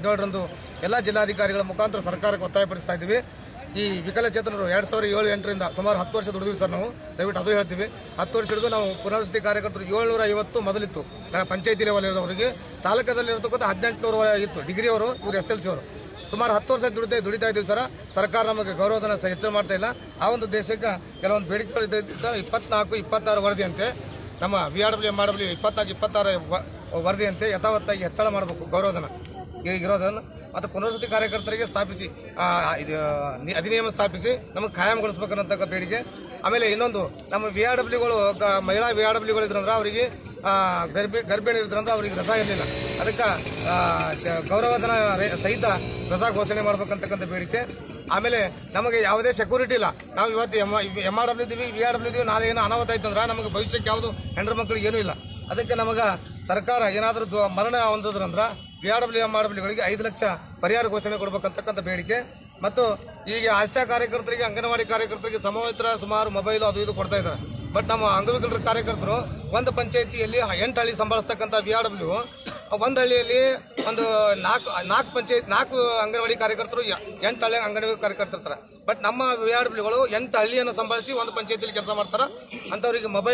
ಹದಿನೇಳರಂದು ಎಲ್ಲ ಜಿಲ್ಲಾಧಿಕಾರಿಗಳ ಮುಖಾಂತರ ಸರ್ಕಾರಕ್ಕೆ ಒತ್ತಾಯಪಡಿಸ್ತಾ ಇದ್ದೀವಿ ಈ ವಿಕಲಚೇತನರು ಎರಡು ಸಾವಿರದ ಏಳು ಎಂಟರಿಂದ ಸುಮಾರು ಹತ್ತು ವರ್ಷ ದುಡಿದ್ವಿ ಸರ್ ನಾವು ದಯವಿಟ್ಟು ಅದು ಹೇಳ್ತೀವಿ ಹತ್ತು ವರ್ಷ ಹಿಡಿದು ನಾವು ಪುನರ್ವಸತಿ ಕಾರ್ಯಕರ್ತರು ಏಳ್ನೂರ ಐವತ್ತು ಮೊದಲಿತ್ತು ಪಂಚಾಯತಿ ಲೆವೆಲ್ ಇರೋರಿಗೆ ತಾಲೂಕದಲ್ಲಿ ಇರತಕ್ಕಂಥ ಹದಿನೆಂಟುನೂರ ಇತ್ತು ಡಿಗ್ರಿ ಅವರು ಇವರು ಎಸ್ ಎಲ್ ಸಿ ಅವರು ಸುಮಾರು ಹತ್ತು ವರ್ಷ ದುಡಿತಾ ದುಡಿತಾ ಇದ್ದೀವಿ ಸರ್ ಸರ್ಕಾರ ನಮಗೆ ಗೌರವಧನ ಸಹ ಹೆಚ್ಚಳ ಮಾಡ್ತಾ ಇಲ್ಲ ಆ ಒಂದು ದೇಶಕ್ಕೆ ಕೆಲವೊಂದು ಬೇಡಿಕೆಗಳು ಇದ್ದ ಇಪ್ಪತ್ನಾಲ್ಕು ಇಪ್ಪತ್ತಾರು ವರದಿಯಂತೆ ನಮ್ಮ V R W M R W ಇಪ್ಪತ್ನಾಲ್ಕು ಇಪ್ಪತ್ತಾರು ವ- ವರದಿಯಂತೆ ಯಥಾವತ್ತಾಗಿ ಹೆಚ್ಚಳ ಮಾಡಬೇಕು ಗೌರವಧನ ಈಗ ಇರೋದನ್ನು ಮತ್ತು ಪುನರ್ವಸತಿ ಕಾರ್ಯಕರ್ತರಿಗೆ ಸ್ಥಾಪಿಸಿ ಆ, ಇದು ನಿ- ಅಧಿನಿಯಮ ಸ್ಥಾಪಿಸಿ ನಮಗೆ ಕಾಯಂಗೊಳಿಸ್ಬೇಕನ್ನತಕ್ಕ ಬೇಡಿಕೆ ಆಮೇಲೆ ಇನ್ನೊಂದು ನಮ್ಮ ವಿ ಆರ್ ಡಬ್ಲ್ಯೂಗಳು ಮಹಿಳಾ ವಿ ಆರ್ ಡಬ್ಲ್ಯೂಗಳು ಇದ್ರಂದ್ರೆ ಅವರಿಗೆ ಆ, ಗರ್ಭಿ ಗರ್ಭಿಣಿ ಇದ್ರಂದ್ರೆ ಅವ್ರಿಗೆ ರಸ ಇರಲಿಲ್ಲ ಅದಕ್ಕೆ ಆ, ಶ- ಗೌರವಧನ ರೇ- ಸಹಿತ ರಸ ಘೋಷಣೆ ಮಾಡ್ಬೇಕಂತಕ್ಕಂಥ ಬೇಡಿಕೆ ಆಮೇಲೆ ನಮಗೆ ಯಾವುದೇ ಸೆಕ್ಯೂರಿಟಿ ಇಲ್ಲ ನಾವು ಇವತ್ತು ಎಮ್ ಎಮ್ ಆರ್ ಡಬ್ಲ್ಯೂ ಇದ್ದೀವಿ ವಿ ಆರ್ ಡಬ್ಲ್ಯೂ ಇದ್ದೀವಿ ನಾಳೆ ಏನೋ ಅನಾಹುತ ಆಯ್ತಂದ್ರೆ ನಮಗೆ ಭವಿಷ್ಯಕ್ಕೆ ಯಾವುದು ಹೆಣ್ಣು ಮಕ್ಕಳಿಗೆ ಏನೂ ಇಲ್ಲ ಅದಕ್ಕೆ ನಮಗೆ ಸರ್ಕಾರ ಏನಾದರೂ ದ್ವ- ಮರಣ ಹೊಂದಿದ್ರಂದ್ರೆ V R W M R ಡಬ್ಲ್ಯೂಗಳಿಗೆ ಐದು ಲಕ್ಷ ಪರಿಹಾರ ಘೋಷಣೆ ಕೊಡ್ಬೇಕಂತಕ್ಕಂಥ ಬೇಡಿಕೆ ಮತ್ತು ಈಗ ಆಶಾ ಕಾರ್ಯಕರ್ತರಿಗೆ ಅಂಗನವಾಡಿ ಕಾರ್ಯಕರ್ತರಿಗೆ ಸಮವಸ್ತ್ರ ಸುಮಾರು ಮೊಬೈಲು ಅದು ಇದು ಕೊಡ್ತಾ ಇದ್ದಾರೆ ಬಟ್ ನಮ್ಮ ಅಂಗವಿಕಲರ ಕಾರ್ಯಕರ್ತರು ಒಂದು ಪಂಚಾಯತಿಯಲ್ಲಿ ಎಂಟು ಹಳ್ಳಿ ಸಂಭಾಳಿಸ್ತಕ್ಕಂಥ ವಿ ಆರ್ ಡಬ್ಲ್ಯೂ ಒಂದು ಹಳ್ಳಿಯಲ್ಲಿ ಒಂದು ನಾಲ್ಕು ನಾಲ್ಕು ಪಂಚಾಯತ್ ನಾಲ್ಕು ಅಂಗನವಾಡಿ ಕಾರ್ಯಕರ್ತರು ಯ- ಎಂಟು ಹಳ್ಳಿ ಅಂಗನವಾಡಿ ಕಾರ್ಯಕರ್ತರು ಇರ್ತಾರೆ ಬಟ್ ನಮ್ಮ ವಿ ಆರ್ ಡಬ್ಲ್ಯೂಗಳು ಎಂಟು ಹಳ್ಳಿಯನ್ನು ಸಂಭಾಳಿಸಿ ಒಂದು ಪಂಚಾಯತಿಯಲ್ಲಿ ಕೆಲಸ ಮಾಡ್ತಾರೆ ಅಂಥವ್ರಿಗೆ ಮೊಬೈಲ್